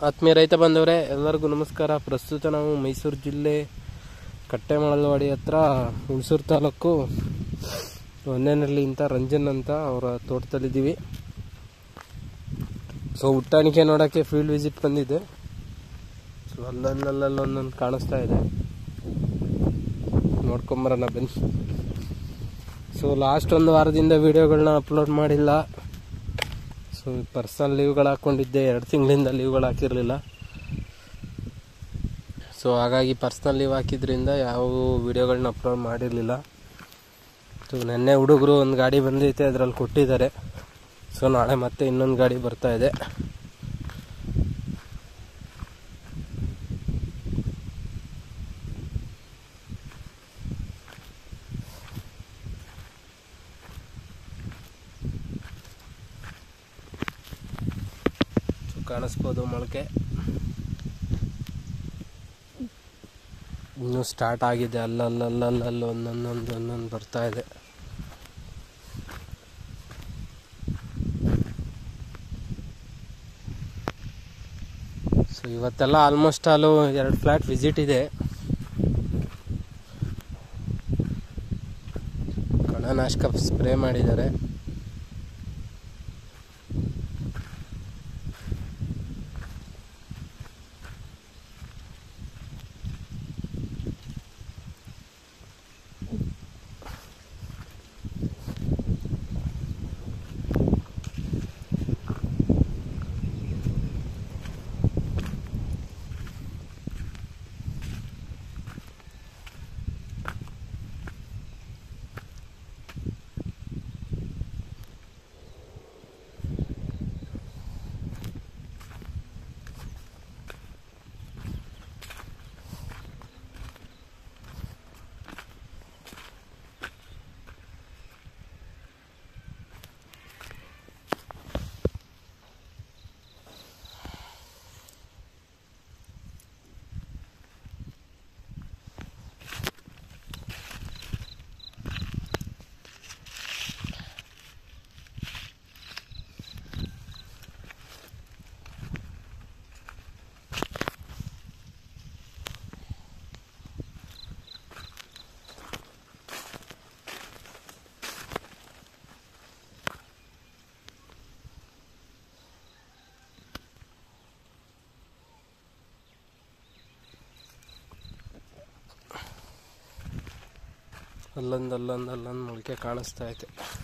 ಆತ್ಮೀಯ ರೈತ ಬಂದವರೇ ಎಲ್ಲರಿಗೂ ನಮಸ್ಕಾರ ಪ್ರಸ್ತುತ ನಾವು ಮೈಸೂರು ಜಿಲ್ಲೆ ಕಟ್ಟೆಮಳಲವಾಡಿ ಹತ್ರ ಹುಣಸೂರು ತಾಲೂಕು ಒಂದೇನಹಳ್ಳಿ ಅಂತ ರಂಜನ್ ಅಂತ ಅವರ ತೋಟದಲ್ಲಿದ್ದೀವಿ ಸೊ ಹುಟ್ಟಾಣಿಕೆ ನೋಡೋಕ್ಕೆ ಫೀಲ್ಡ್ ವಿಸಿಟ್ ಬಂದಿದ್ದೆ ಸೊ ಅಲ್ಲಲ್ಲಲ್ಲ ಒಂದೊಂದು ಕಾಣಿಸ್ತಾ ಇದೆ ನೋಡ್ಕೊಂಬರೋಣ ಬನ್ನಿ ಸೊ ಲಾಸ್ಟ್ ಒಂದು ವಾರದಿಂದ ವಿಡಿಯೋಗಳನ್ನ ಅಪ್ಲೋಡ್ ಮಾಡಿಲ್ಲ ಸೊ ಪರ್ಸನಲ್ ಲೀವ್ಗಳು ಹಾಕ್ಕೊಂಡಿದ್ದೆ ಎರಡು ತಿಂಗಳಿಂದ ಲೀವ್ಗಳು ಹಾಕಿರಲಿಲ್ಲ ಸೊ ಹಾಗಾಗಿ ಪರ್ಸ್ನಲ್ ಲೀವ್ ಹಾಕಿದ್ರಿಂದ ಯಾವ ವಿಡಿಯೋಗಳನ್ನ ಅಪ್ಲೋಡ್ ಮಾಡಿರಲಿಲ್ಲ ಸೊ ನೆನ್ನೆ ಹುಡುಗರು ಒಂದು ಗಾಡಿ ಬಂದೈತೆ ಅದರಲ್ಲಿ ಕೊಟ್ಟಿದ್ದಾರೆ ಸೊ ನಾಳೆ ಮತ್ತೆ ಇನ್ನೊಂದು ಗಾಡಿ ಬರ್ತಾ ಇದೆ ಸೊ ಕಾಣಿಸ್ಬೋದು ಮೊಳಕೆ ಇನ್ನೂ ಸ್ಟಾರ್ಟ್ ಆಗಿದೆ ಅಲ್ಲಲ್ಲಲ್ಲಲ್ಲಿ ಒಂದೊಂದೊಂದು ಒಂದೊಂದು ಬರ್ತಾ ಇದೆ ಸೊ ಇವತ್ತೆಲ್ಲ ಆಲ್ಮೋಸ್ಟ್ ಆಲು ಎರಡು ಫ್ಲಾಟ್ ವಿಸಿಟ್ ಇದೆ ಕಣನಾಶಕ ಸ್ಪ್ರೇ ಮಾಡಿದ್ದಾರೆ ಅಲ್ಲೊಂದು ಅಲ್ಲೊಂದು ಅಲ್ಲೊಂದು ಮೊಳಕೆ ಕಾಣಿಸ್ತಾ ಐತೆ